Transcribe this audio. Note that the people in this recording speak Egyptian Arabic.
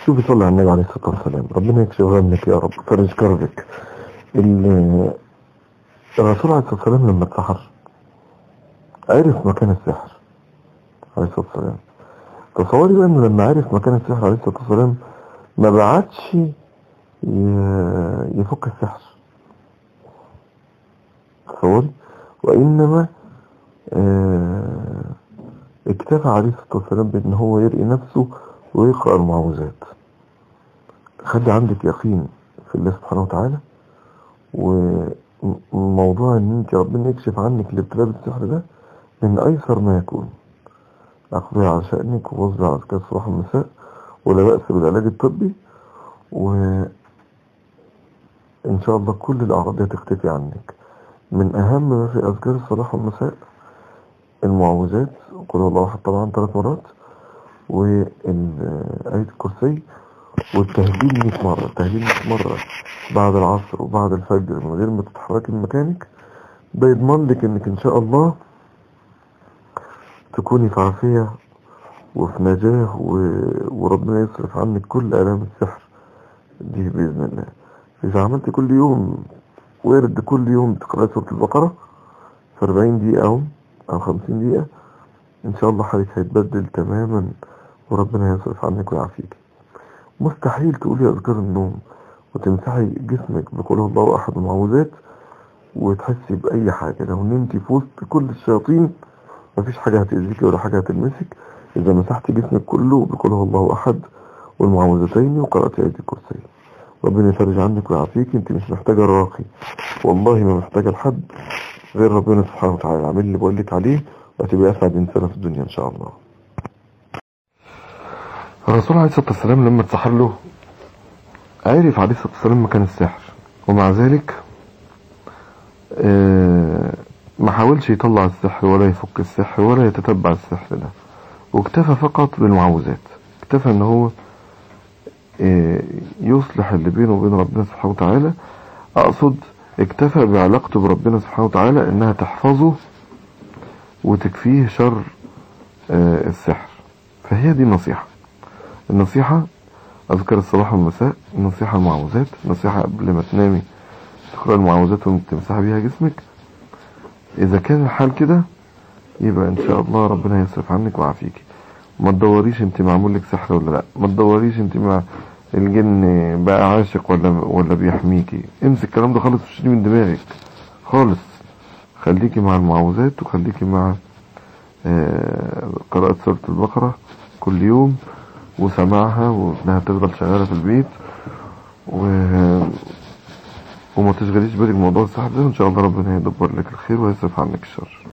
شوفي صلي على النبي عليه الصلاة والسلام ربنا يكشف غمك يا رب فرج كربك ال- الرسول عليه الصلاة والسلام لما اتسحر عرف مكان السحر عليه الصلاة والسلام تصوري بقى انه لما عرف مكان السحر عليه الصلاة والسلام ما بعدش ي- يفك السحر تصوري وإنما آه، اكتفى عليه الصلاة والسلام بأن هو يرقي نفسه ويقرأ المعوذات خلي عندك يقين في الله سبحانه وتعالى وموضوع ان انت ربنا يكشف عنك الابتلاء بالسحر ده من ايسر ما يكون اقضي على شأنك ووزع على اذكار الصباح والمساء ولا بأس بالعلاج الطبي وان شاء الله كل الاعراض دي هتختفي عنك من اهم ما في اذكار الصباح والمساء المعوذات قل هو الله احد طبعا ثلاث مرات وآية الكرسي والتهليل 100 مرة التهليل 100 مرة بعد العصر وبعد الفجر من غير ما تتحركي من مكانك ده يضمن لك انك ان شاء الله تكوني في عافية وفي نجاة و... وربنا يصرف عنك كل آلام السحر دي بإذن الله إذا عملت كل يوم ورد كل يوم تقرأ سورة البقرة في 40 دقيقة أو أو 50 دقيقة إن شاء الله حالك هيتبدل تماما وربنا يصرف عنك ويعافيك مستحيل تقولي أذكار النوم وتمسحي جسمك بقول الله أحد المعوذات وتحسي بأي حاجة لو نمتي في وسط كل الشياطين مفيش حاجة هتأذيكي ولا حاجة هتلمسك إذا مسحتي جسمك كله بقول الله أحد والمعوذتين وقرأت آية الكرسي ربنا يفرج عنك ويعافيك انت مش محتاجة راقي والله ما محتاجة لحد غير ربنا سبحانه وتعالى اعمل اللي بقول لك عليه وهتبقى اسعد انسانة في الدنيا ان شاء الله الرسول عليه الصلاة والسلام لما اتسحر له عرف عليه الصلاة والسلام مكان السحر ومع ذلك آه، ما حاولش يطلع السحر ولا يفك السحر ولا يتتبع السحر ده واكتفى فقط بالمعوذات اكتفى ان هو آه، يصلح اللي بينه وبين ربنا سبحانه وتعالى اقصد اكتفى بعلاقته بربنا سبحانه وتعالى انها تحفظه وتكفيه شر آه، السحر فهي دي النصيحة النصيحة أذكر الصباح والمساء النصيحة المعوذات النصيحة قبل ما تنامي تقرأ المعوذات وتمسحي بيها جسمك إذا كان الحال كده يبقى إن شاء الله ربنا يصرف عنك ويعافيكي ما تدوريش انت معمول لك سحر ولا لا ما تدوريش انت مع الجن بقى عاشق ولا ولا بيحميكي انسي الكلام ده خالص وشيليه من دماغك خالص خليكي مع المعوذات وخليكي مع آه، قراءة سورة البقرة كل يوم وسماعها وانها تفضل شغالة في البيت و... وما تشغليش بالك بموضوع السحر ده وان شاء الله ربنا يدبر لك الخير ويصرف عنك الشر